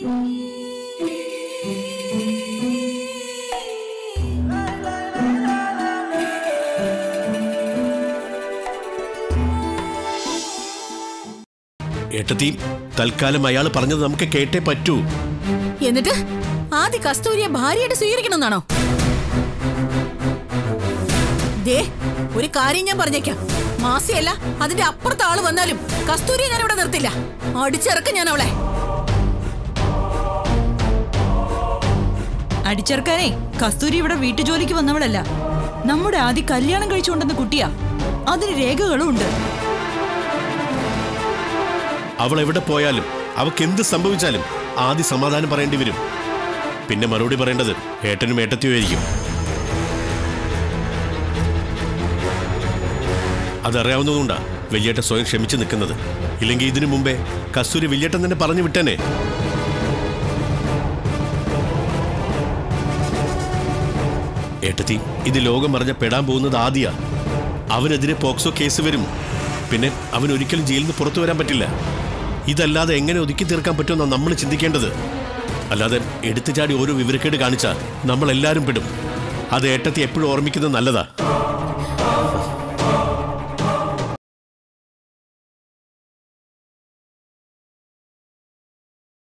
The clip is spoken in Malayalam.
ഏട്ടത്തി തൽക്കാലം അയാൾ പറഞ്ഞത് നമുക്ക് കേട്ടേ പറ്റൂ എന്നിട്ട് ആദ്യ കസ്തൂരിയെ ഭാര്യയായിട്ട് സ്വീകരിക്കണമെന്നാണോ ദേ ഒരു കാര്യം ഞാൻ പറഞ്ഞേക്കാം മാസിയല്ല അതിന്റെ അപ്പുറത്ത് ആള് വന്നാലും കസ്തൂരിയെ ഞാൻ ഇവിടെ നിർത്തില്ല അടിച്ചിറക്കും ഞാൻ അവളെ അടിച്ചേർക്കാനേ കസ്തൂരി ഇവിടെ വീട്ടുജോലിക്ക് വന്നവളല്ല നമ്മുടെ ആദ്യ കല്യാണം കഴിച്ചുകൊണ്ടെന്ന കുട്ടിയാ അതിന് രേഖകളും ഉണ്ട് അവൾ എവിടെ പോയാലും അവക്ക് എന്ത് സംഭവിച്ചാലും ആദ്യ സമാധാനം പറയേണ്ടി വരും പിന്നെ മറുപടി പറയേണ്ടത് ഏട്ടനും ഏട്ടത്തിയുമായിരിക്കും അതറിയാവുന്നതുകൊണ്ടാ വലിയേട്ട സ്വയം ക്ഷമിച്ചു നിൽക്കുന്നത് ഇല്ലെങ്കിൽ ഇതിനു മുമ്പേ കസ്തൂരി വലിയേട്ടൻ തന്നെ പറഞ്ഞു വിട്ടേനെ ഏട്ടത്തി ഇത് ലോകം അറിഞ്ഞ പെടാൻ പോകുന്നത് ആദ്യ അവനെതിരെ പോക്സോ കേസ് വരും പിന്നെ അവൻ ഒരിക്കലും ജയിലിൽ നിന്ന് പുറത്തു വരാൻ പറ്റില്ല ഇതല്ലാതെ എങ്ങനെ ഒതുക്കി തീർക്കാൻ പറ്റുമെന്നാണ് നമ്മൾ ചിന്തിക്കേണ്ടത് അല്ലാതെ എടുത്തു ചാടി ഓരോ വിവരക്കേട് കാണിച്ചാൽ നമ്മൾ എല്ലാവരും പെടും അത് ഏട്ടത്തി എപ്പോഴും ഓർമ്മിക്കുന്നത് നല്ലതാ